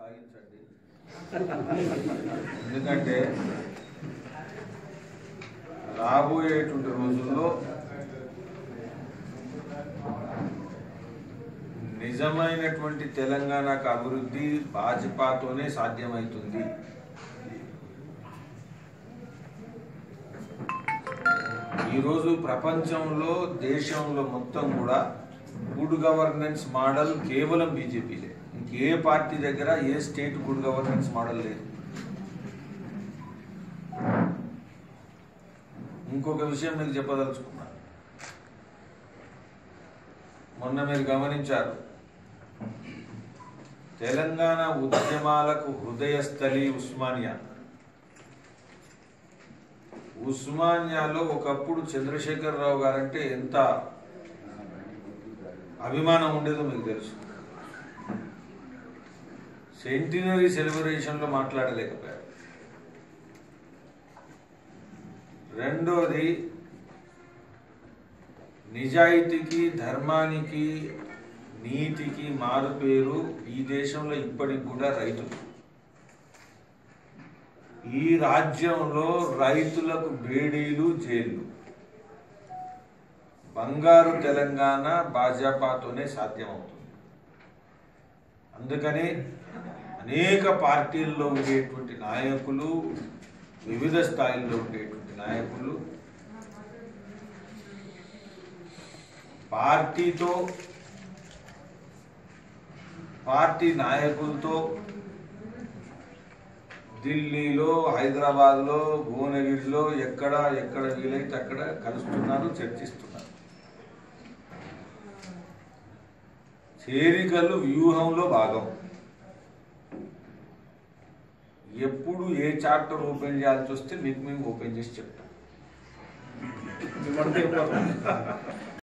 సాగించండి ఎందుకంటే రాబోయేటువంటి రోజుల్లో నిజమైనటువంటి తెలంగాణకు అభివృద్ధి భాజపాతోనే సాధ్యమవుతుంది ఈరోజు ప్రపంచంలో దేశంలో మొత్తం కూడా గుడ్ గవర్నెన్స్ మోడల్ కేవలం బీజేపీలే ఇంకే పార్టీ దగ్గర ఏ స్టేట్ గుడ్ గవర్నెన్స్ మోడల్ లేదు ఇంకొక విషయం మీకు చెప్పదలుచుకున్నాను మొన్న మీరు గమనించారు తెలంగాణ ఉద్యమాలకు హృదయస్థలి ఉస్మానియా ఉస్మానియాలో ఒకప్పుడు చంద్రశేఖరరావు గారంటే ఎంత అభిమానం ఉండేదో మీకు తెలుసు సెంటినరీ సెలబ్రేషన్లో మాట్లాడలేకపోయారు రెండోది నిజాయితీకి ధర్మానికి నీతికి మారు పేరు ఈ దేశంలో ఇప్పటికి కూడా రైతులు ఈ రాజ్యంలో రైతులకు బేడీలు జైళ్ళు బంగారు తెలంగాణ భాజపాతోనే సాధ్యమవుతుంది అందుకని అనేక పార్టీల్లో ఉండేటువంటి నాయకులు వివిధ స్థాయిల్లో ఉండేటువంటి నాయకులు పార్టీతో పార్టీ నాయకులతో ఢిల్లీలో హైదరాబాద్లో భువనగిరిలో ఎక్కడ ఎక్కడ వీలైతే అక్కడ కలుస్తున్నారు చర్చిస్తున్నారు చేరికలు వ్యూహంలో భాగం ఎప్పుడు ఏ చాప్టర్ ఓపెన్ చేయాల్సి వస్తే మీకు మేము ఓపెన్ చేసి చెప్తాం మిమ్మల్ని